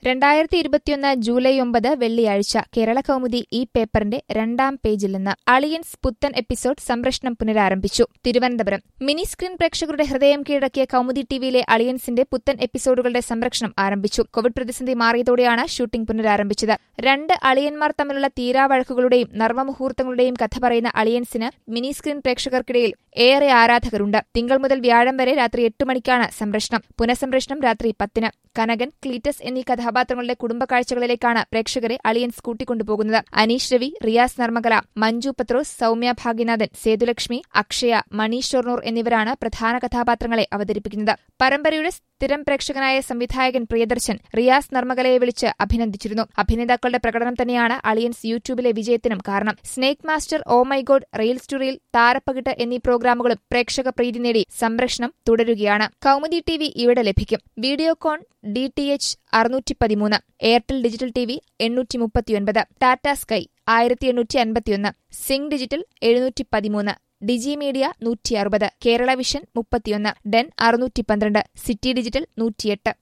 രണ്ടായിരത്തി ഇരുപത്തിയൊന്ന് ജൂലൈ ഒമ്പത് വെള്ളിയാഴ്ച കേരള കൗമുദി ഈ പേപ്പറിന്റെ രണ്ടാം പേജിൽ നിന്ന് അളിയൻസ് പുത്തൻ എപ്പിസോഡ് സംപ്രേഷണം പുനരാരംഭിച്ചു തിരുവനന്തപുരം മിനി സ്ക്രീൻ പ്രേക്ഷകരുടെ ഹൃദയം കീഴടക്കിയ കൗമുദി ടിവിയിലെ അളിയൻസിന്റെ പുത്തൻ എപ്പിസോഡുകളുടെ സംരക്ഷണം ആരംഭിച്ചു കോവിഡ് പ്രതിസന്ധി മാറിയതോടെയാണ് ഷൂട്ടിംഗ് പുനരാരംഭിച്ചത് രണ്ട് അളിയന്മാർ തമ്മിലുള്ള തീരാവഴക്കുകളുടെയും നർമ്മമുഹൂർത്തങ്ങളുടെയും കഥ പറയുന്ന അളിയൻസിന് മിനി സ്ക്രീൻ പ്രേക്ഷകർക്കിടയിൽ ഏറെ ആരാധകരുണ്ട് തിങ്കൾ മുതൽ വ്യാഴം വരെ രാത്രി എട്ട് മണിക്കാണ് സംപ്രേഷണം പുനഃസംപ്രേഷണം രാത്രി പത്തിന് കനകൻ ക്ലീറ്റസ് എന്നീ കഥാപാത്രങ്ങളുടെ കുടുംബക്കാഴ്ചകളിലേക്കാണ് പ്രേക്ഷകരെ അളിയൻസ് കൂട്ടിക്കൊണ്ടുപോകുന്നത് അനീഷ് രവി റിയാസ് നർമ്മകല മഞ്ജു പത്രോസ് സൌമ്യ ഭാഗ്യനാഥൻ സേതുലക്ഷ്മി അക്ഷയ മണീഷ് ഷൊർണൂർ എന്നിവരാണ് പ്രധാന കഥാപാത്രങ്ങളെ അവതരിപ്പിക്കുന്നത് പരമ്പരയുടെ സ്ഥിരം പ്രേക്ഷകനായ സംവിധായകൻ പ്രിയദർശൻ റിയാസ് നർമ്മകലയെ വിളിച്ച് അഭിനന്ദിച്ചിരുന്നു അഭിനേതാക്കളുടെ പ്രകടനം തന്നെയാണ് അളിയൻസ് യൂട്യൂബിലെ വിജയത്തിനും കാരണം snake master oh my God rails to rail Tharappakittu എന്നീ പ്രോഗ്രാമുകളും പ്രേക്ഷക പ്രീതി നേടി സംരക്ഷണം തുടരുകയാണ് കൗമുദി ടി വി ഇവിടെ ലഭിക്കും വീഡിയോകോൺ ഡി ടി എച്ച് അറുന്നൂറ്റി പതിമൂന്ന് എയർടെൽ ഡിജിറ്റൽ ടി വി എണ്ണൂറ്റി മുപ്പത്തിയൊൻപത് ടാറ്റ സ്കൈ ആയിരത്തി എണ്ണൂറ്റി അൻപത്തിയൊന്ന് സിംഗ് ഡിജിറ്റൽ എഴുന്നൂറ്റി പതിമൂന്ന് ഡിജി മീഡിയ നൂറ്റി അറുപത് കേരള വിഷൻ മുപ്പത്തിയൊന്ന് ഡെൻ അറുന്നൂറ്റി പന്ത്രണ്ട് സിറ്റി ഡിജിറ്റൽ നൂറ്റിയെട്ട്